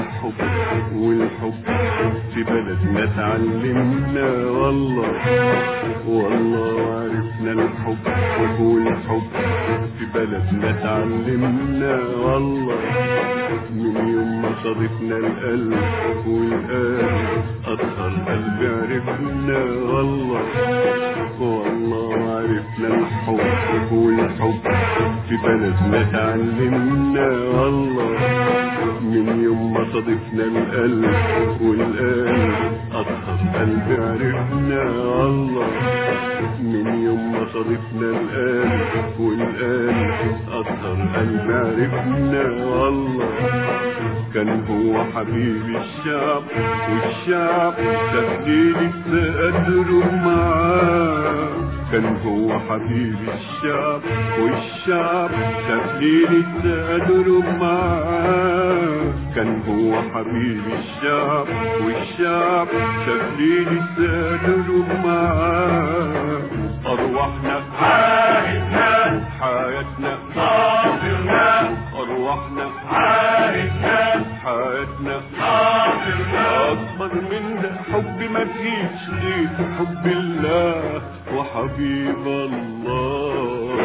الحب والحب في بلدنا اتعلمنا والله والله عرفنا الحب والحب في بلدنا اتعلمنا والله من يوم ما صادفنا القلب والقلب أطهر قلب عرفنا والله والله عرفنا الحب والحب في بلدنا اتعلمنا والله من يوم ما صادفنا القلب والقلب أطهر قلب عرفنا والله من يوم ما صادفنا القلب والقلب أطهر قلب عرفنا والله كان هو حبيب الشعب والشعب تبديل تقدروا معاه كان هو حبيب الشعب والشعب تبديل تقدروا معاه كان هو حبيب الشعب والشعب تبديل تقدروا معاه أرواحنا عاهدنا حياتنا صابرنا أرواحنا عاهدنا حياتنا صابرنا أكبر من ده حب ما فيش غير حب الله وحبيب الله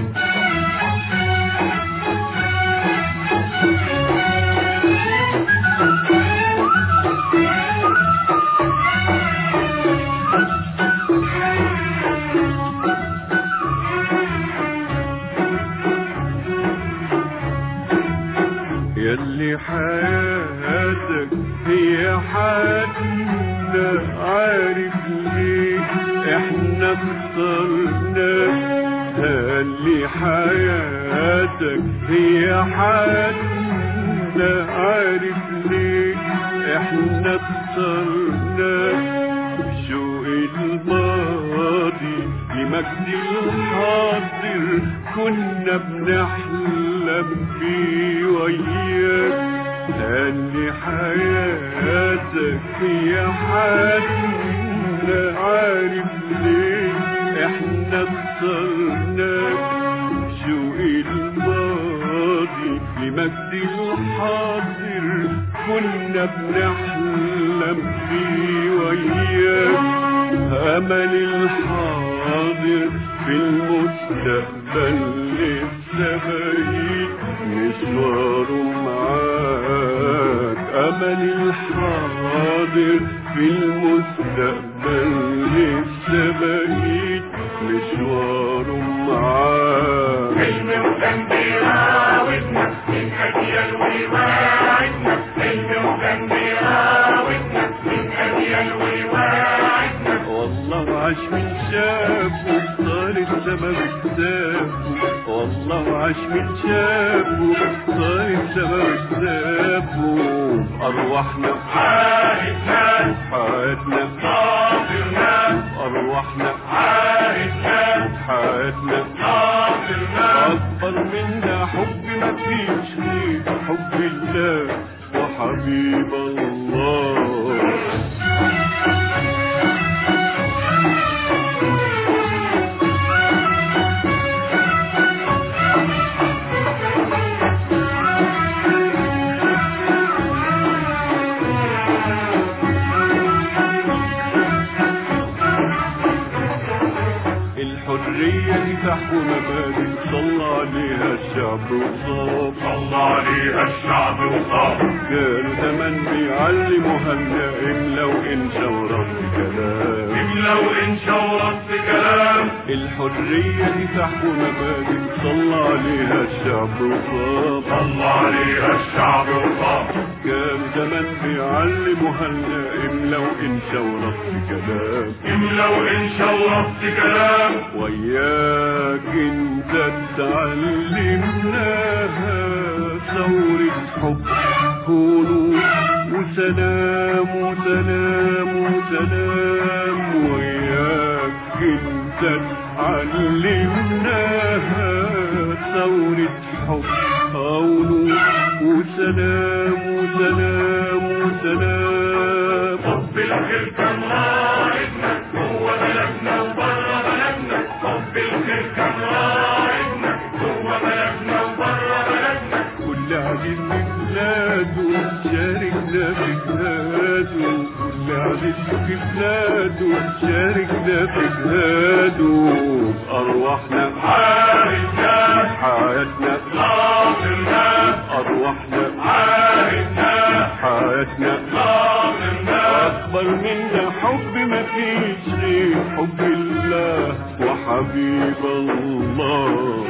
يلي حياتك هي حياتنا عارف ليه احنا اخترناك اللي حياتك هي حياتنا عارف ليه احنا اخترناك شوق الماضي لمجد الحاضر كنا بنحلم بيه وياك لأن حياتك هي حياتنا عارف ليه احنا اخترناك شوق الماضي لمجد الحاضر كنا بنحلم بيه وياك أمل الحاضر في المستقبل لسه بعيد مشواره معاك أمل الحاضر في المستقبل لسه بعيد مشواره معاك حلم وكان بيراودنا من أجيال ويواعدنا حلم وكان بيراودنا من أجيال ويواعدنا والله عاش من شافه صار السما بكتافه والله عاش من شافه صار السما بكتافه أرواحنا عاهدنا حياتنا صابرنا أرواحنا عاهدنا حياتنا صابرنا أكبر منا حب ما فيش غير حب الله وحبيب الله الحرية دي تحكم مبادئ صلى عليها الشعب وصاب صلى عليها الشعب وصاب كانوا زمان بيعلموها النائم لو إن شورت كلام لو إن شورت كلام الحرية دي تحكم مبادئ صلى عليها الشعب وصاب صلى عليها الشعب وصاب كانوا زمان بيعلموها النائم لو إن شورت كلام لو إن شورت كلام وياك انت تعلمناها ثورة حب هدوء وسلام وسلام وسلام وياك انت تعلمناها ثورة حب هدوء وسلام وسلام وسلام حب الخير كان راعدنا جوه بلدنا وبره بلدنا حب الخير كان راعدنا جوه بلدنا وبره بلدنا كل عزيز من بلاده شارك شاركنا في جهاده كل عزيزته في بلاده شاركنا في جهاده بأرواحنا عارفنا حياتنا ناصرنا أرواحنا عارفنا حياتنا ناصرنا أكبر منا حب ما فيش غير حب الله وحبيب الله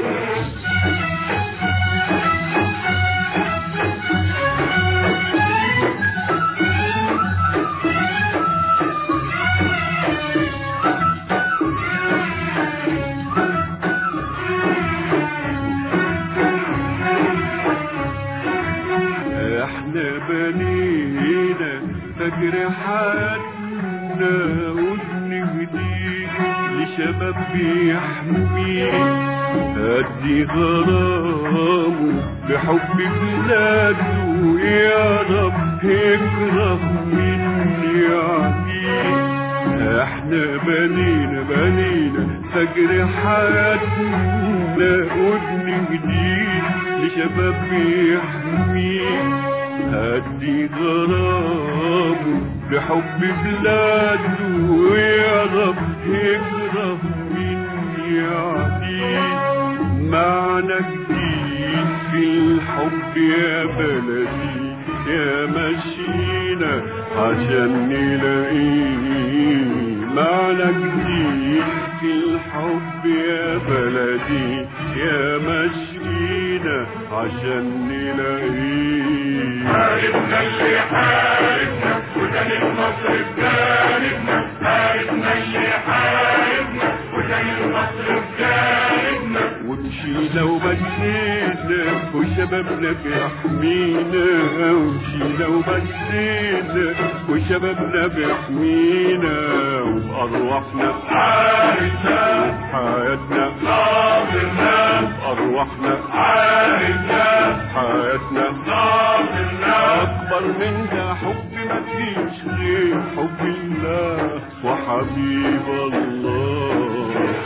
احنا بنينا فجر حياتنا وبنهديه لشباب بيحميه ادي غرامه بحب بلاده يا رب يكره مني عليه احنا بنينا بنينا فجر حياتنا ودن جديد لشباب بيحميه هدي غرامه بحب بلاده يا رب يكره مني عليه معنى جديد في الحب يا بلدي يا مشينا عشان نلاقيه معنى جديد في الحب يا بلدي يا مشينا عشان نلاقيه حاربنا اللي حاربنا وكان النصر بجانبنا حاربنا اللي حاربنا وكان النصر بجانبنا ومشينا ومشينا وشبابنا بيحمينا ومشينا ومشينا وشبابنا بيحمينا وبأرواحنا عارفنا حياتنا ناصرنا بأرواحنا عارفنا حياتنا ناصرنا أكبر منها حب ما فيش غير حب الله وحبيب الله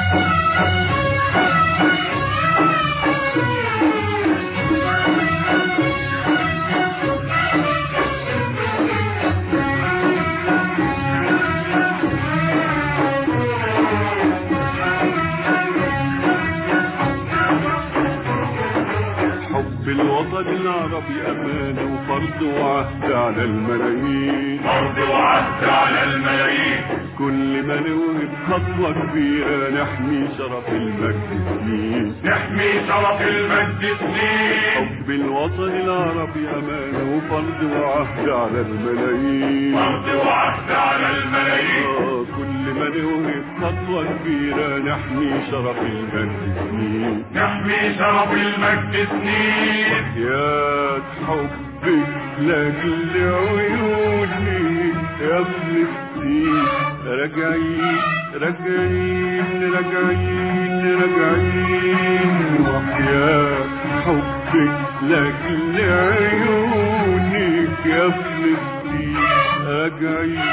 حب الوطن العربي أمانة وفرض وعهد على الملايين فرض وعهد على الملايين كل ما نوهب خطوة كبيرة نحمي شرف المجد سنين نحمي شرف المجد سنين حب الوطن العربي أمانة وفرض وعهد على الملايين فرض وعهد على الملايين آه، كل ما نوهب خطوة كبيرة نحمي شرف المجد سنين نحمي شرف المجد سنين يا حبك لاجل عيوني يا فلسطين راجعين راجعين راجعين راجعين وحياة حبك لاجل عيونك يا فلسطين راجعين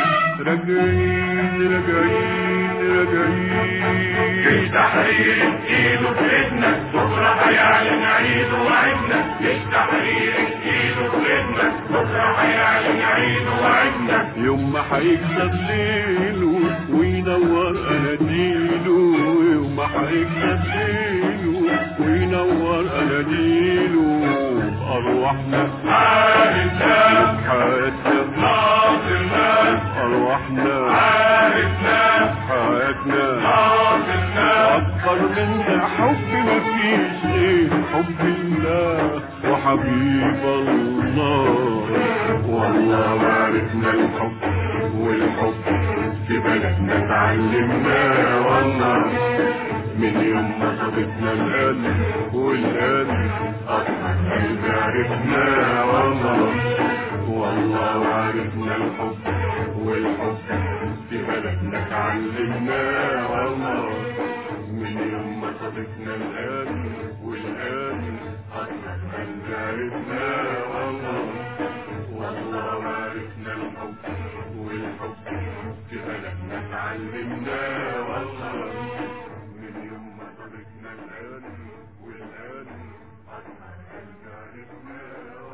راجعين راجعين راجعين جيش تحرير ايده في ايدنا بكره هيعلن عيد وعدنا جيش تحرير ايده في ايدنا بكره هيعلن عيد وعدنا يوم ما هيكسر ليله وينور اناديله يوم ما هيكسر ليله وينور اناديله ارواحنا عارفنا حياتنا ناصرنا ارواحنا عارفنا حياتنا ناصرنا اكبر من حب ما فيش غير حب الله وحبيب الله والله ما عرفنا الحب والحب في بلدنا اتعلمناه والله من يوم ما صابتنا القلب والقلب اصلا قلب عرفناه والله والله وعرفنا الحب والحب في بلدنا اتعلمناه والله من يوم ما صادفنا الآن والآن أصلا قلب عرفناه والله والله وعرفنا الحب والحب في بلدنا اتعلمناه والله من يوم ما صادفنا الآن والآن أصلا قلب عرفناه